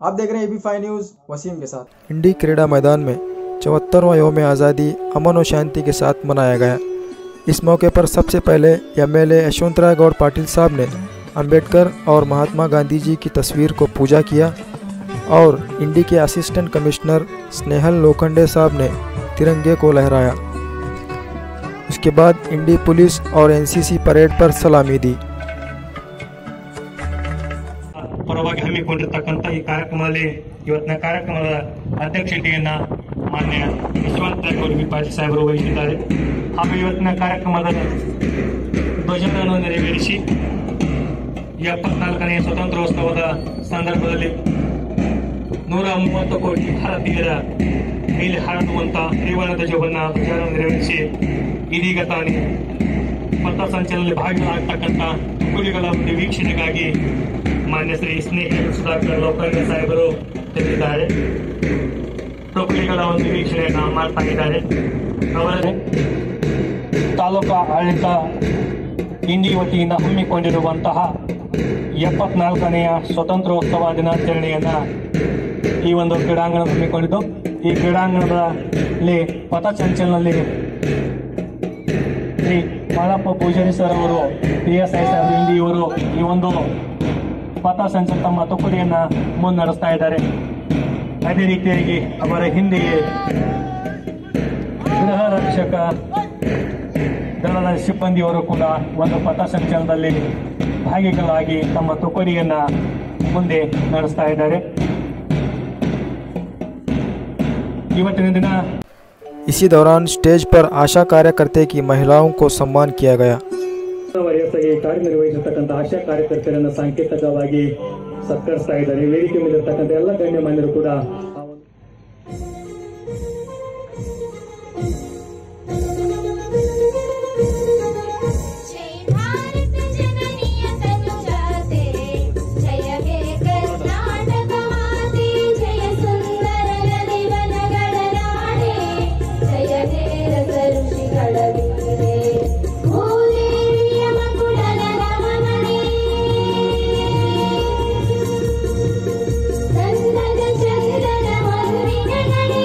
आप देख रहे हैं एबी फाइव न्यूज़ वसीम के साथ इंडी क्रीड़ा मैदान में चौहत्तरवां योम आज़ादी अमन और शांति के साथ मनाया गया इस मौके पर सबसे पहले एमएलए यशवंतराव गौड़ पाटिल साहब ने अंबेडकर और महात्मा गांधी जी की तस्वीर को पूजा किया और इंडी के असिस्टेंट कमिश्नर स्नेहल लोखंडे साहब ने तिरंगे को लहराया उसके बाद इंडी पुलिस और एनसीसी परेड पर सलामी दी ಪರವಾಗಿ ಹಮ್ಮಿಕೊಂಡಿರ್ತಕ್ಕಂಥ ಈ ಕಾರ್ಯಕ್ರಮದಲ್ಲಿ ಇವತ್ತಿನ ಕಾರ್ಯಕ್ರಮದ ಅಧ್ಯಕ್ಷತೆಯನ್ನ ಮಾನ್ಯ ಯಶವಂತ ಗೌರವಿ ಪಾಟೀಲ್ ಸಾಹೇಬರು ವಹಿಸಿದ್ದಾರೆ ಹಾಗೂ ಇವತ್ತಿನ ಕಾರ್ಯಕ್ರಮದ ಧ್ವಜಗಳನ್ನು ನೆರವೇರಿಸಿ ಎಪ್ಪತ್ನಾಲ್ಕನೇ ಸ್ವತಂತ್ರೋತ್ಸವದ ಸಂದರ್ಭದಲ್ಲಿ ನೂರ ಮೂವತ್ತು ಕೋಟಿ ಭಾರತೀಯರ ಮೇಲೆ ಹರಡುವಂತ ತ್ರಿವರ್ಣ ಧ್ವಜವನ್ನ ಧ್ವಜವನ್ನು ನೆರವೇರಿಸಿ ಇದೀಗ ತಾನೇ ಪಥಸಂಚಲನದಲ್ಲಿ ಭಾಗಿಯಾಗ್ತಕ್ಕಂಥ ಗುರಿಗಳ ಒಂದು ವೀಕ್ಷಣೆಗಾಗಿ ಮಾನ್ಯ ಶ್ರೀ ಸ್ನೇಹ ಸುಧಾಕರ್ ಲೋಕರ್ಯ ಸಾಹೇಬರು ತೆರಳಿದ್ದಾರೆ ಟೋಕಲಿಗಳ ಒಂದು ವೀಕ್ಷಣೆಯನ್ನ ಮಾಡ್ತಾ ಇದ್ದಾರೆ ಅವರ ತಾಲೂಕಾ ಆಡಳಿತ ಇಂಡಿ ವತಿಯಿಂದ ಹಮ್ಮಿಕೊಂಡಿರುವಂತಹ ಎಪ್ಪತ್ನಾಲ್ಕನೆಯ ಸ್ವತಂತ್ರೋತ್ಸವ ದಿನಾಚರಣೆಯನ್ನ ಈ ಒಂದು ಕ್ರೀಡಾಂಗಣ ಹಮ್ಮಿಕೊಂಡಿದ್ದು ಈ ಕ್ರೀಡಾಂಗಣದಲ್ಲಿ ಪಥಸಂಚಲನದಲ್ಲಿ ಶ್ರೀ ಮಾಳಪ್ಪ ಪೂಜಾರಿ ಸರ್ ಅವರು ಪಿ ಎಸ್ ಐ ಸಾಹೇಬ್ ಇಂಡಿ ಇವರು ಈ ಒಂದು ಪಥಸಂಚಲನ ತಮ್ಮ ತುಕಡಿಯನ್ನ ಮುನ್ನಡೆಸ್ತಾ ಇದ್ದಾರೆ ಅದೇ ರೀತಿಯಾಗಿ ಅವರ ಹಿಂದೆಯೇ ಗೃಹ ರಕ್ಷಕ ದಳದ ಸಿಬ್ಬಂದಿಯವರು ಕೂಡ ಒಂದು ಪಥಸಂಚಲನದಲ್ಲಿ ಭಾಗಿಗಳಾಗಿ ತಮ್ಮ ತುಕಡಿಯನ್ನ ಮುಂದೆ ನಡೆಸ್ತಾ ಇದ್ದಾರೆ ಇವತ್ತಿನ ದಿನ इसी दौरान स्टेज पर आशा कार्यकर्ते की महिलाओं को सम्मान किया गया ವಯಸ್ಸಾಗಿ ಕಾರ್ಯನಿರ್ವಹಿಸತಕ್ಕಂಥ ಆಶಾ ಕಾರ್ಯಕರ್ತರನ್ನ ಸಾಂಕೇತಿಕವಾಗಿ ಸತ್ಕರಿಸ್ತಾ ಇದ್ದಾರೆ ವೇದಿಕೆ ಮೇಲಿರ್ತಕ್ಕಂಥ ಎಲ್ಲ ಗಣ್ಯಮಾನ್ಯರು ಕೂಡ ಆ ಒಂದು जय भारत जननीय तनुजाते जय हे कर्नाटक माते जय सुंदर नदिवनಗಳ ನಾಡೆ ಜಯ ಹೇ ರಸ ಋಷಿಗಳ ವೀರೆ ಭೂದೇವಿಯ ಮಕುಟದ ರಮಣೆ ಚಂದದ ಚಂದನ ಮಧುರಿನ ನಡೆ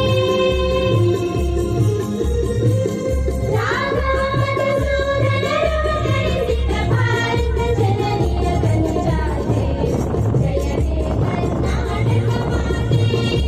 ರಾಘವದ ಸೂರನರು ನಡೆಸಿದ ಭಾರತ ಜನನಿಯ ಕನುಜಾತೆ ಜಯ ಹೇ ಕರ್ನಾಟಕ ಮಾತೆ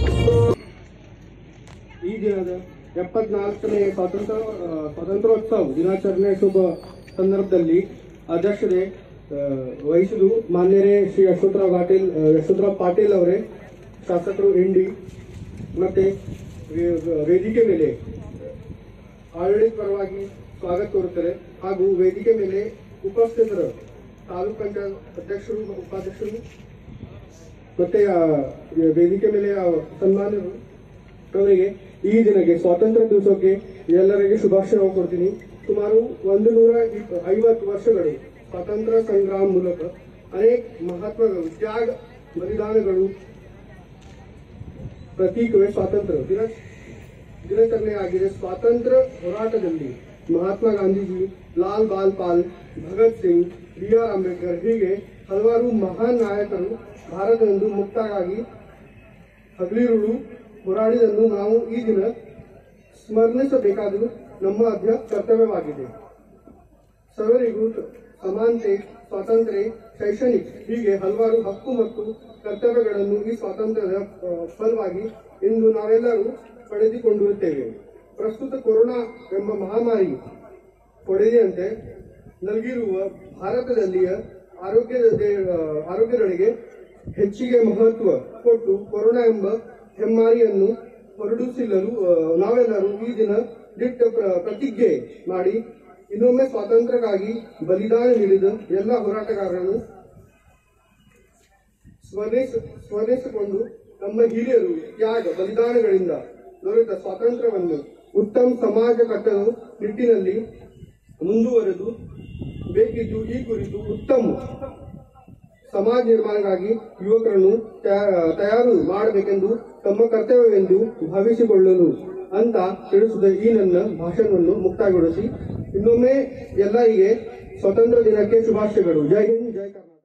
ಈ ದಿನದ ಎಪ್ಪತ್ನಾಲ್ಕನೇ ಸ್ವಾತಂತ್ರ್ಯ ಆ, ಸ್ವಾತಂತ್ರ್ಯೋತ್ಸವ ದಿನಾಚರಣೆ ಶುಭ ಸಂದರ್ಭದಲ್ಲಿ ಅಧ್ಯಕ್ಷತೆ ಆ, ವಹಿಸಿದು ಮಾನ್ಯರೇ ಶ್ರೀ ಯಶವಂತರಾವ್ ಪಾಟೀಲ್ ಆ, ಯಶವಂತರಾವ್ ಪಾಟೀಲ್ ಅವರೇ ಶಾಸಕರು ಇಂಡಿ ಮತ್ತೆ ವೇ- ವೇದಿಕೆ ಮೇಲೆ ಆಡಳಿತ ಪರವಾಗಿ ಸ್ವಾಗತ ಕೋರುತ್ತಾರೆ ಹಾಗೂ ವೇದಿಕೆ ಮೇಲೆ ಉಪಸ್ಥಿತರು ತಾಲೂಕು ಪಂಚಾಯತ್ ಅಧ್ಯಕ್ಷರು ಉಪಾಧ್ಯಕ್ಷರು ಮತ್ತೆ ಆ, ವೇದಿಕೆ ಮೇಲೆ ಆ ಸನ್ಮಾನರು ಅವರಿಗೆ ಈ ದಿನಕ್ಕೆ ಸ್ವಾತಂತ್ರ್ಯ ದಿವಸಕ್ಕೆ ಎಲ್ಲರಿಗೆ ಶುಭಾಶಯ ಕೊಡ್ತೀನಿ ಸುಮಾರು ಒಂದು ನೂರ ಇಪ್- ಐವತ್ತು ವರ್ಷಗಳು ಸ್ವಾತಂತ್ರ್ಯ ಸಂಗ್ರಾಮ ಮೂಲಕ ಅನೇಕ ಮಹತ್ವಗಳು ತ್ಯಾಗ ಬಲಿದಾನಗಳು ಪ್ರತೀಕವೇ ಸ್ವಾತಂತ್ರ್ಯ ದಿನ ದಿನಾಚರಣೆ ಆಗಿದೆ ಸ್ವಾತಂತ್ರ್ಯ ಹೋರಾಟದಲ್ಲಿ ಮಹಾತ್ಮ ಗಾಂಧೀಜಿ ಲಾಲ್ ಬಾಲ್ ಪಾಲ್ ಭಗತ್ ಸಿಂಗ್ ಬಿ ಆರ್ ಅಂಬೇಡ್ಕರ್ ಹೀಗೆ ಹಲವಾರು ಮಹಾನ್ ನಾಯಕರು ಭಾರತದಂದು ಮುಕ್ತವಾಗಿ ಹಗಲಿರುಳು ಹೋರಾಡಿದನ್ನು ನಾವು ಈ ದಿನ ಸ್ಮರಣಿಸಬೇಕಾದುದು ನಮ್ಮ ಅಧ್ಯ ಕರ್ತವ್ಯವಾಗಿದೆ ಸರ್ವರಿಗೂ ಸಮಾನತೆ ಸ್ವಾತಂತ್ರ್ಯ ಶೈಕ್ಷಣಿಕ ಹೀಗೆ ಹಲವಾರು ಹಕ್ಕು ಮತ್ತು ಕರ್ತವ್ಯಗಳನ್ನು ಈ ಸ್ವಾತಂತ್ರ್ಯದ ಆ, ಫಲವಾಗಿ ಇಂದು ನಾವೆಲ್ಲರೂ ಪಡೆದುಕೊಂಡಿರುತ್ತೇವೆ ಪ್ರಸ್ತುತ ಕೊರೋನಾ ಎಂಬ ಮಹಾಮಾರಿ ಹೊಡೆದಂತೆ ನಲಗಿರುವ ಭಾರತದಲ್ಲಿಯ ಆರೋಗ್ಯದ ಆ, ಆರೋಗ್ಯದೊಳಗೆ ಹೆಚ್ಚಿಗೆ ಮಹತ್ವ ಕೊಟ್ಟು ಕೊರೋನಾ ಎಂಬ ಹೆಮ್ಮಾರಿಯನ್ನು ಹೊರಡಿಸಲು ಆ, ನಾವೆಲ್ಲರೂ ಈ ದಿನ ದಿಟ್ಟ ಪ್ರ- ಪ್ರತಿಜ್ಞೆ ಮಾಡಿ ಇನ್ನೊಮ್ಮೆ ಸ್ವಾತಂತ್ರ್ಯಕ್ಕಾಗಿ ಬಲಿದಾನ ನೀಡಿದ ಎಲ್ಲ ಹೋರಾಟಗಾರರನ್ನು ಸ್ಮರಿಸ ಸ್ಮರಿಸಿಕೊಂಡು ನಮ್ಮ ಹಿರಿಯರು ತ್ಯಾಗ ಬಲಿದಾನಗಳಿಂದ ದೊರೆತ ಸ್ವಾತಂತ್ರ್ಯವನ್ನು ಉತ್ತಮ ಸಮಾಜ ಕಟ್ಟಲು ನಿಟ್ಟಿನಲ್ಲಿ ಮುಂದುವರೆದು ಬೇಕಿದ್ದು ಈ ಕುರಿತು ಉತ್ತಮ ಸಮಾಜ ನಿರ್ಮಾಣಕ್ಕಾಗಿ ಯುವಕರನ್ನು ತಯಾ- ತಯಾರು ಮಾಡಬೇಕೆಂದು ತಮ್ಮ ಕರ್ತವ್ಯವೆಂದು ಭಾವಿಸಿಕೊಳ್ಳಲು ಅಂತ ತಿಳಿಸಿದ ಈ ನನ್ನ ಭಾಷಣವನ್ನು ಮುಕ್ತಾಯಗೊಳಿಸಿ ಇನ್ನೊಮ್ಮೆ ಎಲ್ಲರಿಗೆ ಸ್ವತಂತ್ರ ದಿನಕ್ಕೆ ಶುಭಾಶಯಗಳು ಜೈ ಹಿಂದ್ ಜೈ ಕರ್ನಾಟಕ